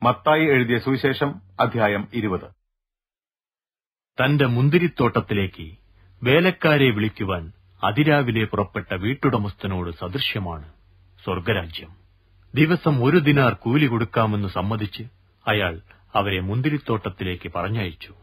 മത്തായി എഴുതിയ സുവിശേഷം അധ്യായം ഇരുപത് തന്റെ മുന്തിരിത്തോട്ടത്തിലേക്ക് വേലക്കാരെ വിളിക്കുവാൻ അതിരാവിലെ പുറപ്പെട്ട വീട്ടുടമസ്ഥനോട് സദൃശ്യമാണ് സ്വർഗരാജ്യം ദിവസം ഒരു ദിനാർ കൂലി കൊടുക്കാമെന്ന് സമ്മതിച്ച് അയാൾ അവരെ മുന്തിരിത്തോട്ടത്തിലേക്ക് പറഞ്ഞയച്ചു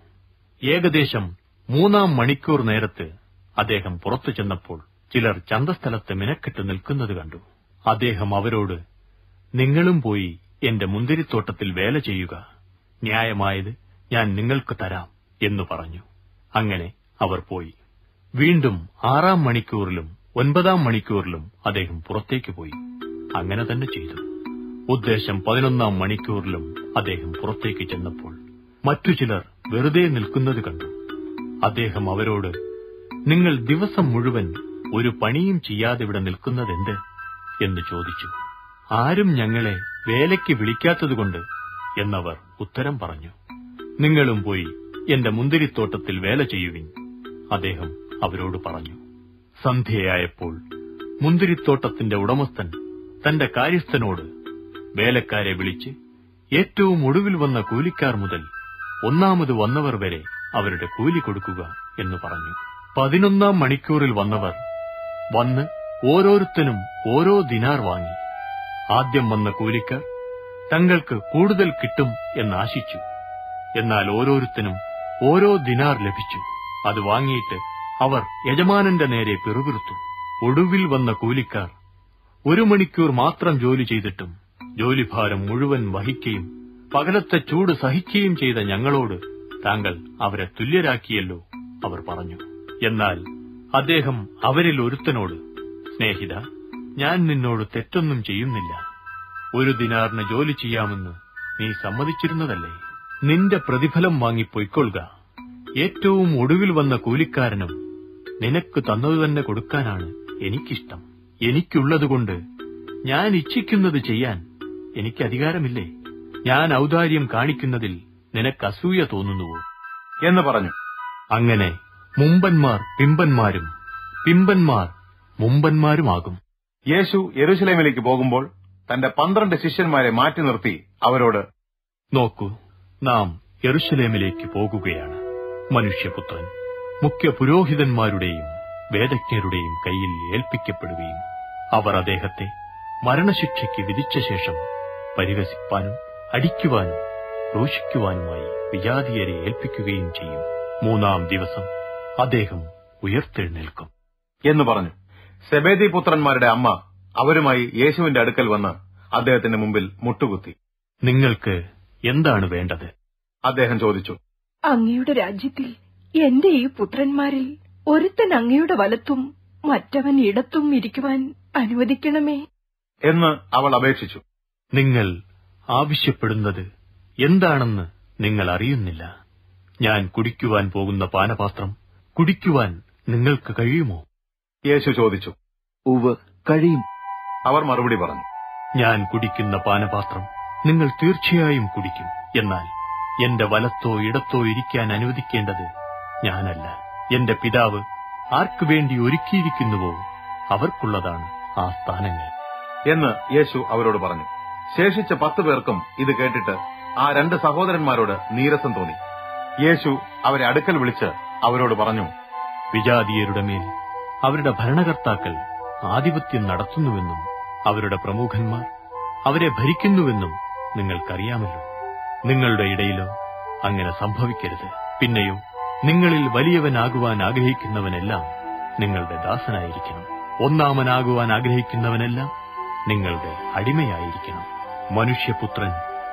ഏകദേശം മൂന്നാം മണിക്കൂർ നേരത്ത് അദ്ദേഹം പുറത്തു ചെന്നപ്പോൾ ചിലർ ചന്തസ്ഥലത്ത് മിനക്കെട്ട് നിൽക്കുന്നത് കണ്ടു അദ്ദേഹം അവരോട് നിങ്ങളും പോയി എന്റെ മുന്തിരിത്തോട്ടത്തിൽ വേല ചെയ്യുക ന്യായമായത് ഞാൻ നിങ്ങൾക്ക് തരാം എന്നു പറഞ്ഞു അങ്ങനെ അവർ പോയി വീണ്ടും ആറാം മണിക്കൂറിലും ഒൻപതാം മണിക്കൂറിലും അദ്ദേഹം പുറത്തേക്ക് പോയി അങ്ങനെ തന്നെ ചെയ്തു ഉദ്ദേശം പതിനൊന്നാം മണിക്കൂറിലും അദ്ദേഹം പുറത്തേക്ക് ചെന്നപ്പോൾ മറ്റു ചിലർ വെറുതെ നിൽക്കുന്നത് കണ്ടു അദ്ദേഹം അവരോട് നിങ്ങൾ ദിവസം മുഴുവൻ ഒരു പണിയും ചെയ്യാതെ ഇവിടെ നിൽക്കുന്നതെന്ത് എന്ന് ചോദിച്ചു ആരും ഞങ്ങളെ വേലയ്ക്ക് വിളിക്കാത്തതുകൊണ്ട് എന്നവർ ഉത്തരം പറഞ്ഞു നിങ്ങളും പോയി എന്റെ മുന്തിരിത്തോട്ടത്തിൽ വേല ചെയ്യുവിൻ അദ്ദേഹം അവരോട് പറഞ്ഞു സന്ധ്യയായപ്പോൾ മുന്തിരിത്തോട്ടത്തിന്റെ ഉടമസ്ഥൻ തന്റെ കാര്യസ്ഥനോട് വേലക്കാരെ വിളിച്ച് ഏറ്റവും ഒടുവിൽ വന്ന കൂലിക്കാർ മുതൽ ഒന്നാമത് വന്നവർ വരെ അവരുടെ കൂലി കൊടുക്കുക എന്ന് പറഞ്ഞു പതിനൊന്നാം മണിക്കൂറിൽ വന്നവർ വന്ന് ഓരോരുത്തനും ഓരോ ദിനാർ വാങ്ങി ആദ്യം വന്ന കൂലിക്കാർ തങ്ങൾക്ക് കൂടുതൽ കിട്ടും എന്നാശിച്ചു എന്നാൽ ഓരോരുത്തനും ഓരോ ദിനാർ ലഭിച്ചു അത് വാങ്ങിയിട്ട് അവർ യജമാനന്റെ നേരെ പിറുപിറുത്തു ഒടുവിൽ വന്ന കൂലിക്കാർ ഒരു മണിക്കൂർ മാത്രം ജോലി ചെയ്തിട്ടും ജോലിഭാരം മുഴുവൻ വഹിക്കുകയും പകലത്തെ ചൂട് സഹിക്കുകയും ചെയ്ത ഞങ്ങളോട് താങ്കൾ അവരെ തുല്യരാക്കിയല്ലോ അവർ പറഞ്ഞു എന്നാൽ അദ്ദേഹം അവരിൽ ഒരുത്തനോട് സ്നേഹിത ഞാൻ നിന്നോട് തെറ്റൊന്നും ചെയ്യുന്നില്ല ഒരു ദിനാറിന് ജോലി ചെയ്യാമെന്ന് നീ സമ്മതിച്ചിരുന്നതല്ലേ നിന്റെ പ്രതിഫലം വാങ്ങി പൊയ്ക്കൊള്ളുക ഏറ്റവും ഒടുവിൽ വന്ന കൂലിക്കാരനും നിനക്ക് തന്നതു തന്നെ കൊടുക്കാനാണ് എനിക്കിഷ്ടം എനിക്കുള്ളതുകൊണ്ട് ഞാൻ ഇച്ഛിക്കുന്നത് ചെയ്യാൻ എനിക്ക് അധികാരമില്ലേ ഞാൻ ഔദാര്യം കാണിക്കുന്നതിൽ നിനക്ക് അസൂയ തോന്നുന്നുവോ എന്ന് പറഞ്ഞു അങ്ങനെ മുമ്പന്മാർ പിമ്പന്മാരും പിമ്പന്മാർ മുമ്പന്മാരുമാകും യേശു യെരൂശലേമിലേക്ക് പോകുമ്പോൾ തന്റെ പന്ത്രണ്ട് ശിഷ്യന്മാരെ മാറ്റി നിർത്തി അവരോട് നോക്കൂ നാം യെറുശലേമിലേക്ക് പോകുകയാണ് മനുഷ്യപുത്രൻ മുഖ്യ പുരോഹിതന്മാരുടെയും വേദജ്ഞരുടെയും കയ്യിൽ ഏൽപ്പിക്കപ്പെടുകയും അവർ അദ്ദേഹത്തെ മരണശിക്ഷയ്ക്ക് വിധിച്ച ശേഷം പരിഹസിപ്പാനും അടിക്കുവാനും ക്രൂശിക്കുവാനുമായി വിജാതീയരെ ഏൽപ്പിക്കുകയും ചെയ്യും മൂന്നാം ദിവസം അദ്ദേഹം ഉയർത്തെഴുന്നേൽക്കും എന്ന് പറഞ്ഞു സെബേദി പുത്രന്മാരുടെ അമ്മ അവരുമായി യേശുവിന്റെ അടുക്കൽ വന്ന് അദ്ദേഹത്തിന്റെ മുമ്പിൽ മുട്ടുകുത്തി നിങ്ങൾക്ക് എന്താണ് വേണ്ടത് അദ്ദേഹം ചോദിച്ചു അങ്ങയുടെ രാജ്യത്തിൽ എന്റെ ഈ പുത്രന്മാരിൽ ഒരുത്തൻ അങ്ങയുടെ വലത്തും മറ്റവൻ ഇടത്തും ഇരിക്കുവാൻ അനുവദിക്കണമേ എന്ന് അവൾ അപേക്ഷിച്ചു നിങ്ങൾ ആവശ്യപ്പെടുന്നത് എന്താണെന്ന് നിങ്ങൾ അറിയുന്നില്ല ഞാൻ കുടിക്കുവാൻ പോകുന്ന പാനപാത്രം കുടിക്കുവാൻ നിങ്ങൾക്ക് കഴിയുമോ യേശു ചോദിച്ചു ഉവ് കഴിയും അവർ മറുപടി പറഞ്ഞു ഞാൻ കുടിക്കുന്ന പാനപാത്രം നിങ്ങൾ തീർച്ചയായും കുടിക്കും എന്നാൽ എന്റെ വലത്തോ ഇടത്തോ ഇരിക്കാൻ അനുവദിക്കേണ്ടത് ഞാനല്ല എന്റെ പിതാവ് ആർക്കു വേണ്ടി ഒരുക്കിയിരിക്കുന്നുവോ അവർക്കുള്ളതാണ് ആ സ്ഥാനങ്ങൾ എന്ന് യേശു അവരോട് പറഞ്ഞു ശേഷിച്ച പത്ത് പേർക്കും ഇത് കേട്ടിട്ട് ആ രണ്ട് സഹോദരന്മാരോട് നീരസം തോന്നി യേശു അവരെ അടുക്കൽ വിളിച്ച് അവരോട് പറഞ്ഞു വിജാതീയരുടെ മേൽ അവരുടെ ഭരണകർത്താക്കൾ ആധിപത്യം നടത്തുന്നുവെന്നും അവരുടെ പ്രമുഖന്മാർ അവരെ ഭരിക്കുന്നുവെന്നും നിങ്ങൾക്കറിയാമല്ലോ നിങ്ങളുടെ ഇടയിലോ അങ്ങനെ സംഭവിക്കരുത് പിന്നെയോ നിങ്ങളിൽ വലിയവനാകുവാൻ ആഗ്രഹിക്കുന്നവനെല്ലാം നിങ്ങളുടെ ദാസനായിരിക്കണം ഒന്നാമനാകുവാൻ ആഗ്രഹിക്കുന്നവനെല്ലാം നിങ്ങളുടെ അടിമയായിരിക്കണം മനുഷ്യപുത്രൻ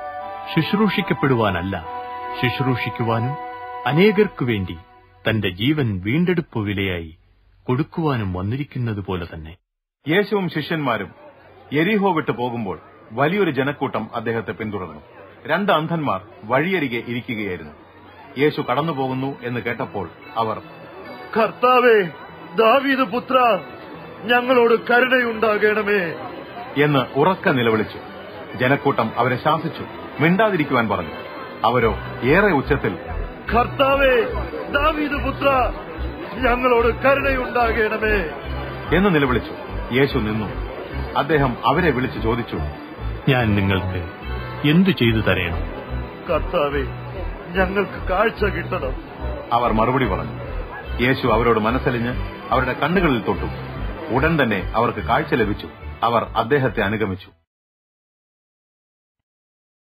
ശുശ്രൂഷിക്കപ്പെടുവാനല്ല ശുശ്രൂഷിക്കുവാനും അനേകർക്കു വേണ്ടി തന്റെ ജീവൻ വീണ്ടെടുപ്പ് വിലയായി കൊടുക്കുവാനും വന്നിരിക്കുന്നത് പോലെ തന്നെ യേശുവും ശിഷ്യന്മാരും എരിഹോ വിട്ടു പോകുമ്പോൾ വലിയൊരു ജനക്കൂട്ടം അദ്ദേഹത്തെ പിന്തുടർന്നു രണ്ട് അന്ധന്മാർ വഴിയരികെ ഇരിക്കുകയായിരുന്നു യേശു കടന്നുപോകുന്നു എന്ന് കേട്ടപ്പോൾ അവർ കർത്താവേ ദാവീദ് പുത്ര ഞങ്ങളോട് കരുണയുണ്ടാകണമേ എന്ന് ഉറക്ക നിലവിളിച്ചു ജനക്കൂട്ടം അവരെ ശാസിച്ചു മിണ്ടാതിരിക്കുവാൻ പറഞ്ഞു അവരോ ഏറെ ഉച്ചത്തിൽ കർത്താവേ ദാവീദ് പുത്ര ഞങ്ങളോട് കരുണയുണ്ടാകണമേ എന്ന് നിലവിളിച്ചു യേശു നിന്നു അദ്ദേഹം അവരെ വിളിച്ചു ചോദിച്ചു ഞാൻ നിങ്ങൾക്ക് എന്തു ചെയ്തു തരേണം കർത്താവെ ഞങ്ങൾക്ക് കാഴ്ച കിട്ടണം അവർ മറുപടി പറഞ്ഞു യേശു അവരോട് മനസ്സലിഞ്ഞ് അവരുടെ കണ്ണുകളിൽ തൊട്ടു ഉടൻ തന്നെ അവർക്ക് കാഴ്ച ലഭിച്ചു അവർ അദ്ദേഹത്തെ അനുഗമിച്ചു